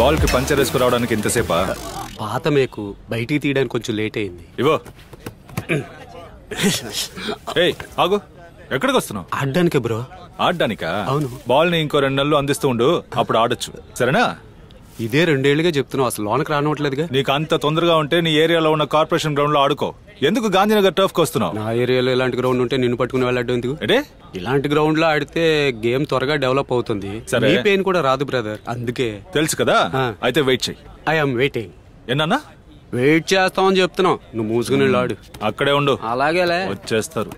Ball కి puncture వేసుకురావడానికి ఇంతసేపా పాత మేకు బయటికి తీయడానికి కొంచెం లేట్ అయింది ఇవో ఏయ్ ఆగు ఎక్కడికి వస్తున్నావు ఆడడానికి బ్రో ఆడడానికా అవును. బాల్ ని ఇంకో రెండు నెలలు అందిస్తూ ఉండు అప్పుడు ఆడొచ్చు సరేనా ఇదే రెండేళ్లుగా చెప్తున్నావు అసలు లోనకి రానవట్లేదుగా నీకు అంత తొందరగా ఉంటే నీ ఏరియాలో ఉన్న కార్పొరేషన్ గ్రౌండ్ లో ఆడుకో ఎందుకు గాంధీనగర్ టర్ఫ్ కి వస్తున్నావు నా ఏరియాలో ఇలాంటి గ్రౌండ్ ఉంటే నిన్ను పట్టుకుని వెళ్ళడం ఎందుకు అంటే ఇలాంటి గ్రౌండ్ లో ఆడితే గేమ్ త్వరగా డెవలప్ అవుతుంది సరే. నీ పెయిన్ కూడా రాదు బ్రదర్ అందుకే తెలుసు కదా ఆ. అయితే వెయిట్ చెయ్యి ఐఎమ్ వెయిటింగ్ ఎన్నా వెయిట్ చేస్తామని చెప్తున్నావు నువ్వు మూసుకుని వెళ్ళు ఆడు అక్కడే ఉండు అలాగేలే వచ్చేస్తారు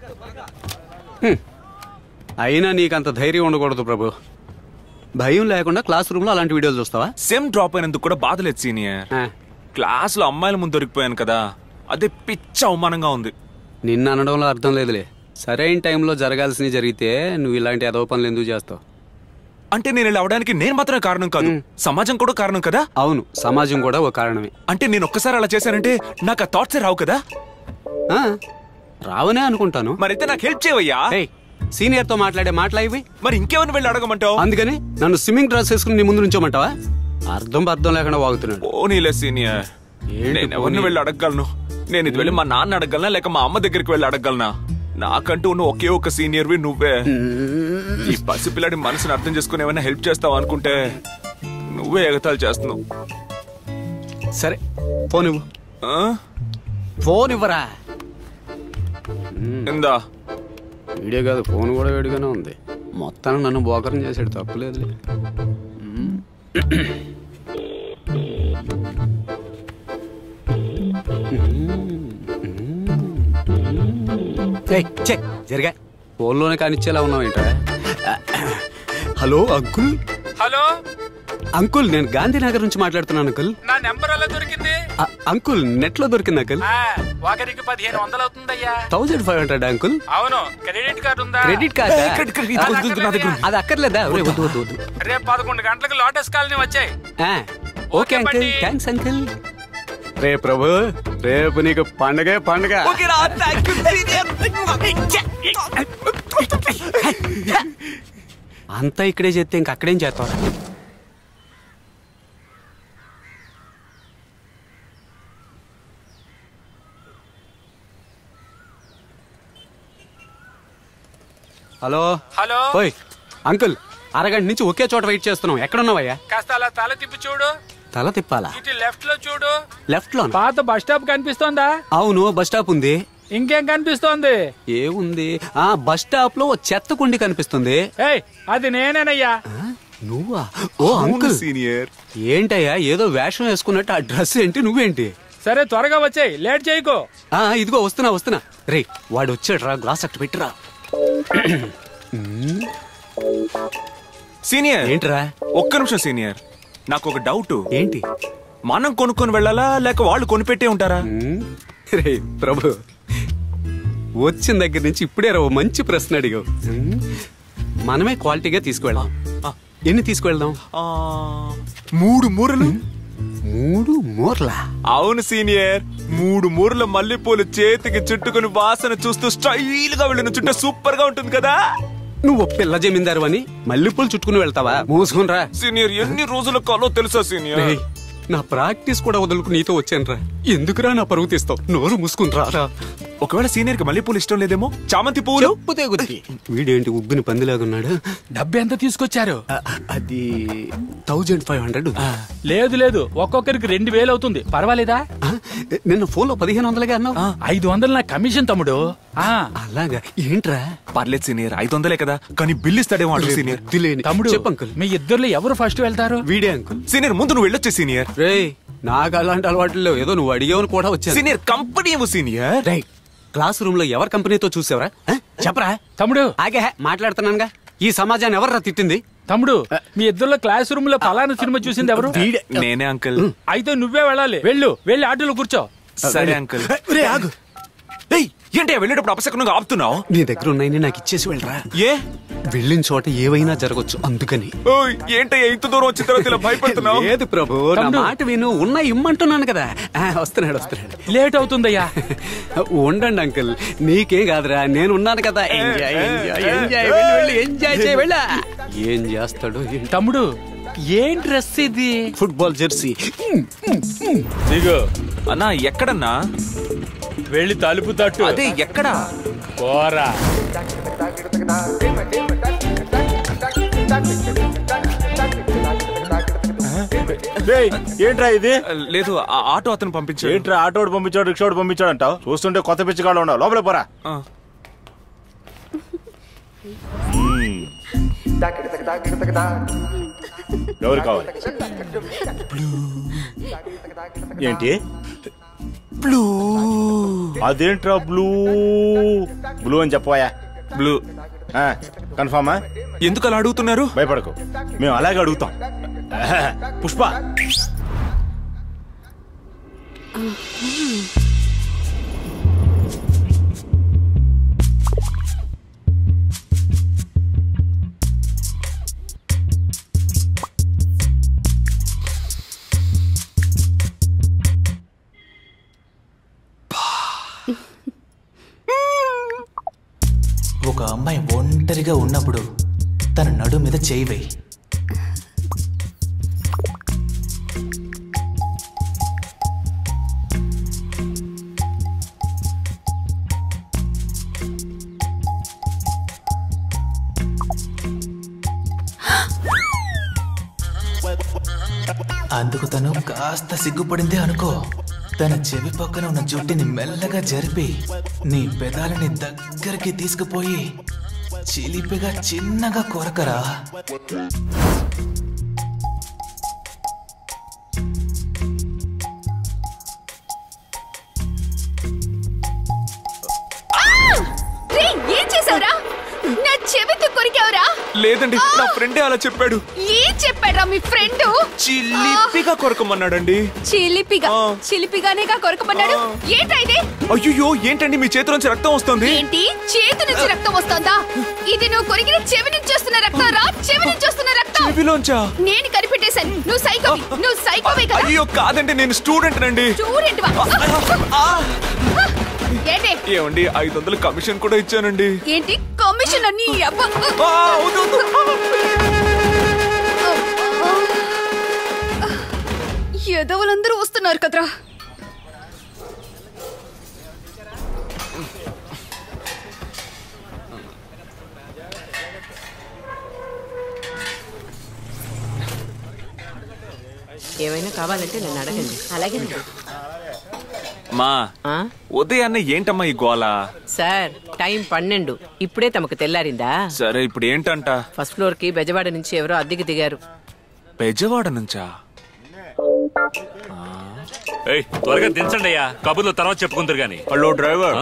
అయినా నీకంత ధైర్యం ఉండకూడదు ప్రభు భయం లేకుండా క్లాస్ రూమ్ లో అలాంటి వీడియోలు చూస్తావా సెమ్ డ్రాప్ అయినందుకు కూడా బాధలేదు సీనియర్ ఆ, క్లాస్ లో అమ్మాయిల ముందు దొరికిపోయాను కదా అదే పిచ్చ అవమానంగా ఉంది నిన్ను అనడంలో అర్థం లేదులే సరైన టైంలో జరగాల్సినవి జరిగితే నువ్వు ఇలాంటి అదవ పనులు ఎందుకు చేస్తావు అంటే నేను ఇలా అవడానికి నేను మాత్రమే కారణం కాదు సమాజం కూడా కారణం కదా అవును సమాజం కూడా ఒక కారణమే అంటే నేను ఒక్కసారి అలా చేశానంటే నాకు ఆ థాట్సే రావు కదా ఆ, రావనే అనుకుంటాను మరైతే నాకు హెల్ప్ చేయవయ్యా ఏయ్ సీనియర్ తో మాట్లాడే మాటలా ఇవి మరి ఇంకేమైనా వెళ్ళి అడగమంటావు అందుకని నన్ను స్విమ్మింగ్ డ్రెస్ వేసుకుని నీ ముందు నుంచోమంటావా అర్థం అర్థం లేకుండా వాగుతున్నాడు పోనీలే సీనియర్ ఏంటి నేను ఎవరిని పోనీ? వెళ్ళి అడగగలను నేను ఇది వెళ్ళి మా నాన్న అడగలనా లేక మా అమ్మ దగ్గరికి వెళ్ళి అడగలనా నాకంటూ ఉన్న ఒకే ఒక సీనియర్వి నువ్వే ఈ పసిపిల్లాడి మనసుని అర్థం చేసుకుని ఏమైనా హెల్ప్ చేస్తావు అనుకుంటే నువ్వే ఎగతాలు చేస్తున్నావు సరే ఫోన్ ఇవ్వు ఆ? ఫోన్ ఇవ్వరా ఇందా వీడియో కాదు ఫోన్ కూడా వేడిగానే ఉంది మొత్తానికి నన్ను బోకరం చేసాడు తప్పులేదు జరిగా ఫోన్లోనే కానిచ్చేలా ఉన్నావు ఏంట్రా హలో అంకుల్ హలో అంకుల్ నేను గాంధీనగర్ నుంచి మాట్లాడుతున్నాను అంకుల్ నా నెంబర్ ఎలా దొరికింది అ- అంకుల్ నెట్ లో దొరికింది అంకుల్ ఆ, ఒకరికి పదిహేను వందలు అవుతుందయ్యా థౌజండ్ ఫైవ్ హండ్రెడ్ అంకుల్ అవును క్రెడిట్ కార్డు ఉందా క్రెడిట్ కార్డ్ క్రెడిట్ కార్డ్ ఇది వద్దు, వద్దు, నా దగ్గర ఉంది. అది అక్కర్లేదా ఒరేయ్, వద్దు వద్దు వద్దు రేపు పదకొండు గంటలకు లోటస్ కాలనీ వచ్చాయి ఆ, ఓకే ఓకే అంకుల్ బండి. థ్యాంక్స్ అంకుల్ రే ప్రభు రేపు నీకు పండగే పండగ అంతా ఇక్కడే చేస్తే ఇంక అక్కడేం చేస్తావు హలో హలో ఓయ్ అంకుల్ అరగంట నుంచి ఒకే చోట వెయిట్ చేస్తున్నాం ఎక్కడున్నావయ్యా కాస్త అలా తల తిప్పి చూడు తల తిప్పాలా ఇటు లెఫ్ట్ లో చూడు లెఫ్ట్ లో పాత బస్ స్టాప్ కనిపిస్తోందా అవును బస్ స్టాప్ ఉంది ఇంకేం కనిపిస్తోంది ఏముంది ఆ బస్ స్టాప్ లో ఓ చెత్త కుండి కనిపిస్తుంది ఏయ్ అది నేనేనయ్యా ఆ, నువ్వా ఓ అంకుల్ సీనియర్ ఏంటయ్యా ఏదో వేషం వేసుకున్నట్టు ఆ డ్రెస్ ఏంటి నువ్వేంటి సరే త్వరగా వచ్చాయి లేట్ చేయకు ఆ ఇదిగో వస్తున్నా వస్తున్నా రే వాడు వచ్చాడు రా గ్లాస్ అట్టు పెట్టిరా సీనియర్ ఏంట్రా ఒక్క నిమిషం సీనియర్ నాకు ఒక డౌట్ ఏంటి మనం కొనుక్కొని వెళ్ళాలా లేక వాళ్ళు కొనిపెట్టే ఉంటారా ఉమ్, రే ప్రభు వచ్చిన దగ్గర నుంచి ఇప్పుడే రా ఓ మంచి ప్రశ్న అడిగావు ఉమ్, మనమే క్వాలిటీగా తీసుకువెళ్దాం ఆ. ఎన్ని తీసుకువెళ్దాం ఆ, మూడు మూరలు మూడు మూర్లా అవును సీనియర్ మూడు మూరల మల్లెపూలు చేతికి చుట్టుకుని వాసన చూస్తూ స్టైల్ గా వెళ్ళిన చుట్టూ సూపర్ గా ఉంటుంది కదా నువ్వు పిల్ల జమీందారు అని మల్లెపూలు చుట్టుకుని వెళ్తావా మూసుకుని రా సీనియర్ ఎన్ని రోజుల కాలో తెలుసా సీనియర్ రేయ్, నా ప్రాక్టీస్ కూడా వదులుకు నీతో వచ్చాను రా ఎందుకురా నా పరువు తీస్తావు నోరు మూసుకుని రారా ఒకవేళ సీనియర్ కి మల్లెపూలు ఇష్టం లేదేమో చామంతి పూలు చెప్పుతే గుద్ది వీడేంటి ఉబ్బిని పందిలాగున్నాడు డబ్బు ఎంత తీసుకొచ్చారు అ- అది థౌజండ్ ఫైవ్ హండ్రెడ్ లేదు లేదు ఒక్కొక్కరికి రెండు వేలు అవుతుంది పర్వాలేదా నిన్న ఫోన్ లో పదిహేను వందలుగా అన్నావు ఐదు వందలు నా కమిషన్ తమ్ముడు ఆ అలాగా ఏంట్రా పర్లేదు సీనియర్ ఐదు వందలే కదా కానీ బిల్ ఇస్తాడేమో అడుగు సీనియర్ బుద్ధిలేని. తమ్ముడు చెప్పు అంకుల్ మీ ఇద్దరులో ఎవరు ఫస్ట్ వెళ్తారు వీడే అంకుల్ సీనియర్ ముందు నువ్వు వెళ్ళొచ్చే సీనియర్ రేయ్ నాకు అలాంటి అలవాట్లు లేవు ఏదో నువ్వు అడిగావని కూడా వచ్చాను సీనియర్ కంపెనీ ఏమో సీనియర్ రేయ్ క్లాస్ రూమ్ లో ఎవరి కంపెనీతో చూసావరా ఆ? చెప్పరా తమ్ముడు ఆగే మాట్లాడుతున్నానుగా ఈ సమాజాన్ని ఎవర్రా తిట్టింది తమ్ముడు మీ ఇద్దరులో క్లాస్ రూమ్ లో పలానా సినిమా చూసింది ఎవరు వీడే నేనే అంకుల్ అయితే నువ్వే వెళ్ళాలి వెళ్ళు వెళ్ళి ఆటోలో కూర్చో సరే అంకుల్ రే ఆగు ఏయ్ ఏంటి వెళ్ళేటప్పుడు అపశకునంగా ఆపుతున్నావు నీ దగ్గర ఉన్నాయని నాకు ఇచ్చేసి వెళ్ళరా ఏ వెళ్ళిన చోట ఏవైనా జరగచ్చు అందుకని ఓయ్ ఏంటయ్యా ఇంత దూరం వచ్చిన తర్వాత ఇలా భయపడుతున్నావు లేదు ప్రభు నా తమ్ముడు. మాట విను ఉన్న ఇమ్మంటున్నాను కదా ఆ, వస్తున్నాడు వస్తున్నాడు లేట్ అవుతుందయ్యా ఉండండి అంకుల్ నీకేం కాదురా నేను ఉన్నాను కదా ఎంజాయ్ ఎంజాయ్ ఎంజాయ్ వెళ్ళి వెళ్ళి ఎంజాయ్ చేయ వెళ్ళా ఏం చేస్తాడు ఏంటో. తమ్ముడు ఏం డ్రెస్ ఇది ఫుట్బాల్ జెర్సీ దిగు అన్నా ఎక్కడన్నా వెళ్ళి తలుపు తట్టు అదే ఎక్కడా పోరా ఏంట్రా ఇది లేదు ఆ ఆటో అతను పంపించాడు ఏంట్రా ఆటోడు పంపించాడు రిక్షాడు పంపించాడు అంటావు చూస్తుంటే కొత్త పిచ్చిగాడు ఉన్నావు లోపల పోరా ఆ. ఎవరు కావాలి ఏంటి బ్లూ అదేంట్రా బ్లూ బ్లూ అని చెప్పాయా బ్లూ కన్ఫామా ఎందుకు అలా అడుగుతున్నారు భయపడకు మేము అలాగే అడుగుతాం ఆహా, పుష్ప ఒక అమ్మాయి ఒంటరిగా ఉన్నప్పుడు తన నడు మీద చేయి వేయి అందుకు తను కాస్త సిగ్గుపడిందే అనుకో తన చెవి పక్కన ఉన్న జుట్టుని మెల్లగా జరిపి నీ పెదాలని దగ్గరికి తీసుకుపోయి చిలిపిగా చిన్నగా కొరకరా రే ఏం చేసావురా నా చెవితో కొరికావురా లేదండి నా ఫ్రెండే అలా చెప్పాడు ఏం చెప్పాడ్రా మీ ఫ్రెండ్ చిల్లిపిగా కొరకమన్నాడండి చిలిపిగా ఆ. చిలిపిగానేగా కొరకమన్నాడు ఆ. ఏంటా ఇది అయ్యో ఏంటండి మీ చేతిలోంచి రక్తం వస్తుంది ఏంటి చేతి నుంచి రక్తం వస్తోందా ఇది నువ్వు కొరికిన చెవి నుంచి వస్తున్న రక్తం రా చెవి నుంచి వస్తున్న రక్తం చెవిలోంచా నేను కనిపెట్టేశాను నువ్వు సైకోవి నువ్వు సైకోవే కదా అయ్యో కాదండి నేను స్టూడెంట్ నండి స్టూడెంట్ వా ఏంటి ఏమండి ఐదు వందలు కమిషన్ కూడా ఇచ్చానండి ఏంటి కమిషన్ అని అబ్బా ఆ, వద్దు, వద్దు. ఎదవలందరూ వస్తున్నారు కదరా ఏమైనా కావాలంటే నన్ను అడగండి అలాగే మా ఉదయాన్నే ఏంటమ్మా ఈ గోల సార్ టైం పన్నెండు ఇప్పుడే తమకు తెల్లారిందా సరే ఇప్పుడు ఏంటంట ఫస్ట్ ఫ్లోర్ కి బెజవాడ నుంచి ఎవరో అద్దెకి దిగారు బెజవాడ నుంచా ఏయ్ త్వరగా దించండి అయ్యా కబుర్లు తర్వాత చెప్పుకుందరు గాని hello driver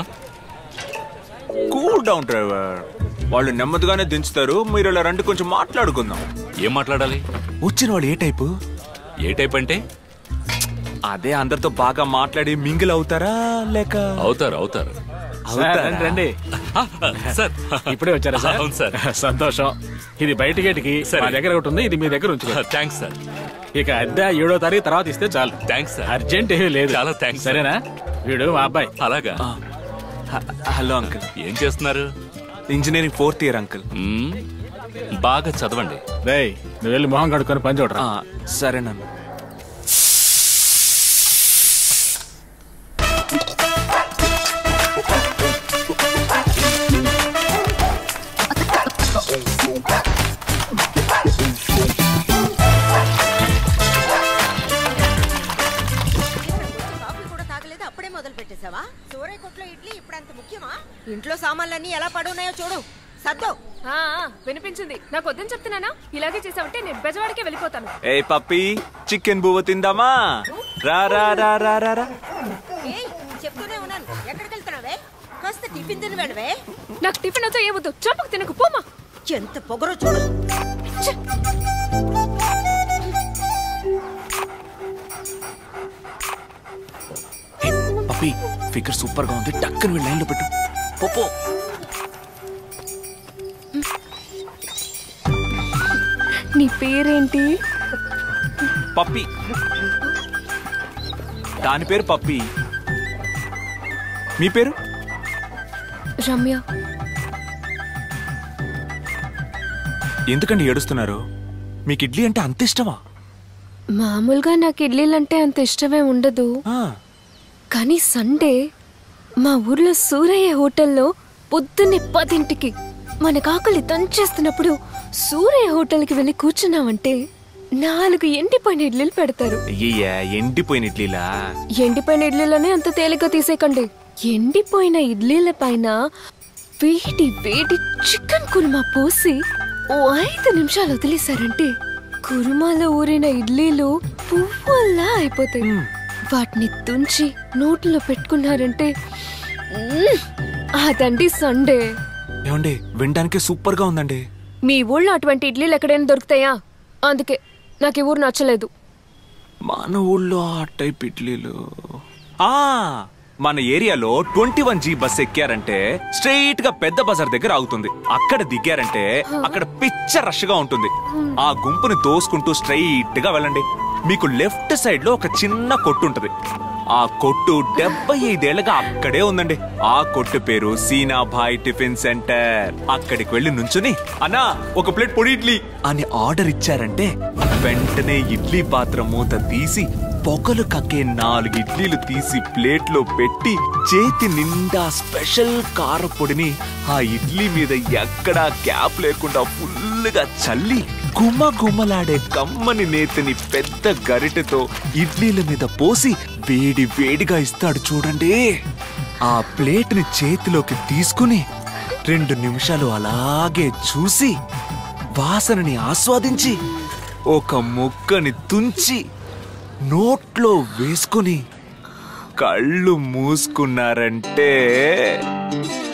cool down driver వాళ్ళు నెమ్మదిగానే దించుతారు మీరు ఇలా రండి కొంచెం మాట్లాడుకుందాం ఏం మాట్లాడాలి వచ్చిన వాళ్ళు ఏ టైపు ఏ టైప్ అంటే అదే అందరితో బాగా మాట్లాడి మింగిల్ అవుతారా లేక అవుతారు అవుతారు అవుతారా? రండి, రండి ఆ, ఆ, సార్ ఇప్పుడే వచ్చారా సార్ అవును సార్ సంతోషం ఇది బయట గేటుకి సరే. మా దగ్గర ఒకటి ఉంది ఇది మీ దగ్గర ఉంచుకో థ్యాంక్స్ సార్ ఇక అద్దె ఏడో తారీఖు తర్వాత ఇస్తే చాలు థ్యాంక్స్ సార్ అర్జెంట్ ఏమీ లేదు చాలా థాంక్స్ సార్. సరేనా వీడు మా అబ్బాయి అలాగా హ- హలో అంకుల్ ఏం చేస్తున్నారు ఇంజనీరింగ్ ఫోర్త్ ఇయర్ అంకుల్ మ్మ్, బాగా చదవండి రేయ్ నువ్వు వెళ్ళి మొహం కడుక్కొని పని చూడరా ఆ, సరేనన్న కాఫీ కూడా తాగలేదు అప్పుడే మొదలు పెట్టేశావా సూర్య కొట్లో ఇడ్లీ ఇప్పుడు అంత ముఖ్యమా ఇంట్లో సామాన్లన్నీ ఎలా పడున్నాయో చూడు సర్దో ఆ, ఆ, వినిపించింది నాకు వద్దని చెప్తున్నానా ఇలాగే చేసావంటే నేను బెజవాడికే వెళ్ళిపోతాను ఏ పప్పి చికెన్ బువ్వ తిందామా రా రా రా రా రా రా ఏయ్ చెప్తూనే ఉన్నాను ఎక్కడికి వెళ్తున్నావే కాస్త టిఫిన్ తిని వెళ్ళవే నాకు టిఫిన్ వచ్చా ఏమొద్దు చంపకు తినకు పోమా ఎంత పొగరో చూడు ఏ, పప్పి ఫిగర్ సూపర్ గా ఉంది టక్కన వెళ్ళి లైన్లో పెట్టు పోపో నీ పేరేంటి పప్పి దాని పేరు పప్పి మీ పేరు రమ్య ఎందుకండి ఏడుస్తున్నారు మీకు ఇడ్లీ అంటే అంత ఇష్టమా మామూలుగా నాకు ఇడ్లీలంటే అంత ఇష్టమే ఉండదు ఆ, కానీ సండే మా ఊర్లో సూరయ్య హోటల్లో పొద్దున్నే పదింటికి మన కాకలి దంచేస్తున్నప్పుడు సూరయ్య హోటల్కి వెళ్ళి కూర్చున్నామంటే నాలుగు ఎండిపోయిన ఇడ్లీలు పెడతారు అయ్యయ్యా ఎండిపోయిన ఇడ్లీలా ఎండిపోయిన ఇడ్లీలనే అంత తేలిగ్గా తీసేయకండి ఎండిపోయిన ఇడ్లీల పైన వేడి వేడి చికెన్ కుర్మా పోసి ఓ ఐదు నిమిషాలు వదిలేశారంటే కుర్మాలో ఊరిన ఇడ్లీలు పువ్వుల్లా అయిపోతాయి వాటిని తుంచి నోట్లో పెట్టుకున్నారంటే మ్మ్! అదండి సండే ఏమండి వినడానికి సూపర్ గా ఉందండి మీ ఊళ్ళో అటువంటి ఇడ్లీలు ఎక్కడైనా దొరుకుతాయా అందుకే నాకు ఈ ఊరు నచ్చలేదు మన ఊళ్ళో ఆ టైప్ ఇడ్లీలు ఆ మన ఏరియాలో ట్వంటీ వన్ జీ బస్ ఎక్కారంటే స్ట్రైట్ గా పెద్ద బజార్ దగ్గర ఆగుతుంది అక్కడ దిగారంటే అక్కడ పిచ్చ రష్ గా ఉంటుంది ఆ గుంపుని దోసుకుంటూ స్ట్రైట్ గా వెళ్ళండి మీకు లెఫ్ట్ సైడ్ లో ఒక చిన్న కొట్టు ఉంటది ఆ కొట్టు డెబ్బై ఐదేళ్లగా అక్కడే ఉందండి ఆ కొట్టు పేరు సీనాభాయ్ టిఫిన్ సెంటర్ అక్కడికి వెళ్ళి నుంచుని అన్నా ఒక ప్లేట్ పొడి ఇడ్లీ అని ఆర్డర్ ఇచ్చారంటే వెంటనే ఇడ్లీ పాత్ర మూత తీసి పొగలు కక్కే నాలుగు ఇడ్లీలు తీసి ప్లేట్లో పెట్టి చేతి నిండా స్పెషల్ కారపొడిని ఆ ఇడ్లీ మీద ఎక్కడా గ్యాప్ లేకుండా ఫుల్లుగా చల్లి గుమ్మ గుమ్మలాడే కమ్మని నేతిని పెద్ద గరిటెతో ఇడ్లీల మీద పోసి వేడి వేడిగా ఇస్తాడు చూడండి ఆ ప్లేట్ని చేతిలోకి తీసుకుని రెండు నిమిషాలు అలాగే చూసి వాసనని ఆస్వాదించి ఒక ముక్కని తుంచి నోట్లో వేసుకుని కళ్ళు మూసుకున్నారంటే